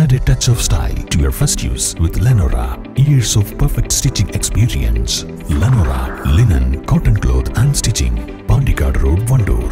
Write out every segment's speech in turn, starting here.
Add a touch of style to your first use with Lenora. Years of perfect stitching experience. Lenora, linen, cotton cloth and stitching. Pandikad Road, Vandoor.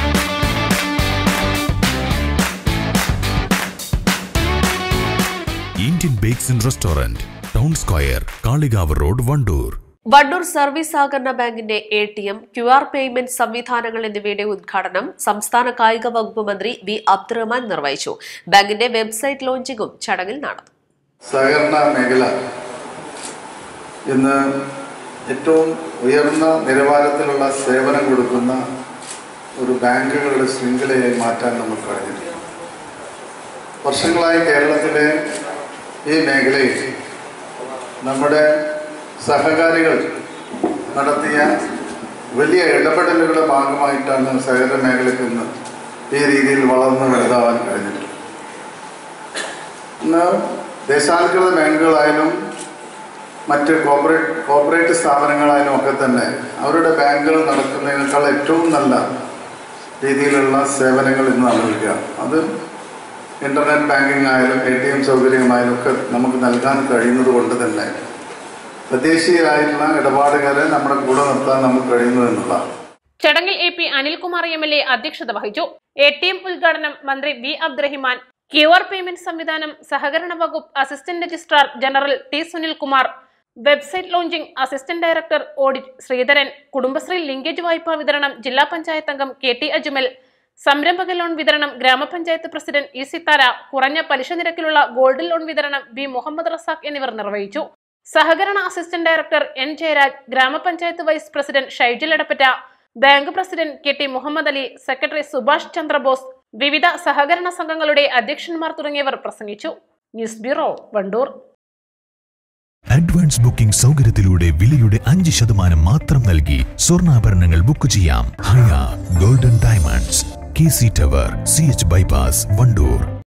Indian Bakes and Restaurant, Town Square, Kaligav Road, Vandoor. Vandoor service സഹകരണ ബാങ്കിന്റെ A T M Q R payment സംവിധാനങ്ങൾ എന്നിവയുടെ ഉദ്ഘാടനം സംസ്ഥാന കായിക വകുപ്പ് മന്ത്രി V Abdurahman നിർവഹിച്ചു ബാങ്കിന്റെ വെബ്സൈറ്റ് ലോഞ്ചിങ്ങും ചടങ്ങിൽ നടന്നു സഹകരണ മേഖല ഇന്ന് ഏറ്റവും ഉയർന്ന നിലവാരത്തിലുള്ള സേവനം കൊടുക്കുന്ന ഒരു ബാങ്കുകളുടെ ശൃംഖലയായി മാറ്റാൻ നമുക്ക് കഴിഞ്ഞിട്ടുണ്ട് വർഷങ്ങളായി കേരളത്തിലെ ഈ മേഖലയിൽ നമ്മുടെ സഹകാരികൾ നടത്തിയ വലിയ ഇടപെടലുകളുടെ ഭാഗമായിട്ടാണ് സഹകരണ മേഖലയ്ക്ക് ഇന്ന് ഈ രീതിയിൽ വളർന്ന് വലുതാവാൻ കഴിഞ്ഞിട്ടുള്ളത് ഇന്ന് ദേശാധികൃത ബാങ്കുകളായാലും മറ്റ് കോർപ്പറേറ്റ് കോർപ്പറേറ്റ് സ്ഥാപനങ്ങളായാലും ഒക്കെ തന്നെ അവരുടെ ബാങ്കുകൾ നടക്കുന്നതിനേക്കാൾ ഏറ്റവും നല്ല രീതിയിലുള്ള സേവനങ്ങൾ ഇന്ന് നൽകുക അത് ഇൻ്റർനെറ്റ് ബാങ്കിങ് ആയാലും എ ടി എം സൗകര്യമായാലും ഒക്കെ നമുക്ക് നൽകാൻ കഴിയുന്നത് കൊണ്ട് തന്നെ തദ്ദേശീയരായിട്ടുള്ള ഇടപാടുകാരെ നമ്മുടെ കൂടെ നിർത്താൻ നമുക്ക് കഴിയുന്നു എന്നുള്ളതാണ് ചടങ്ങിൽ A P Anilkumar M L A അധ്യക്ഷത വഹിച്ചു എ ടി എം ഉദ്ഘാടനം മന്ത്രി V Abdurahiman Q R payment സംവിധാനം സഹകരണ വകുപ്പ് assistant registrar general T Sunilkumar website launching assistant director audit Sreedharan Kudumbashree linkage വായ്പാ വിതരണം ജില്ലാ പഞ്ചായത്ത് അംഗം കെ ടി അജ്മൽ സംരംഭക ലോൺ വിതരണം ഗ്രാമപഞ്ചായത്ത് പ്രസിഡന്റ് ഇ സിത്താര കുറഞ്ഞ പലിശ നിരക്കിലുള്ള ഗോൾഡ് ലോൺ വിതരണം ബി മുഹമ്മദ് റസാഖ് എന്നിവർ നിർവഹിച്ചു സഹകരണ assistant director N Jayaraj gramapanchayat vice president Shaijil Edappatta bank president K T Muhammad Ali secretary Subhash Chandrabose വിവിധ സഹകരണ സംഘങ്ങളുടെ അധ്യക്ഷന്മാർ തുടങ്ങിയവർ പ്രസംഗിച്ചു news bureau Vandoor advance booking സൗകര്യത്തിലൂടെ വിലയുടെ അഞ്ച് ശതമാനം മാത്രം നൽകി സ്വർണ്ണാഭരണങ്ങൾ ബുക്ക് ചെയ്യാം Haya golden diamonds K C tower C H bypass Wandoor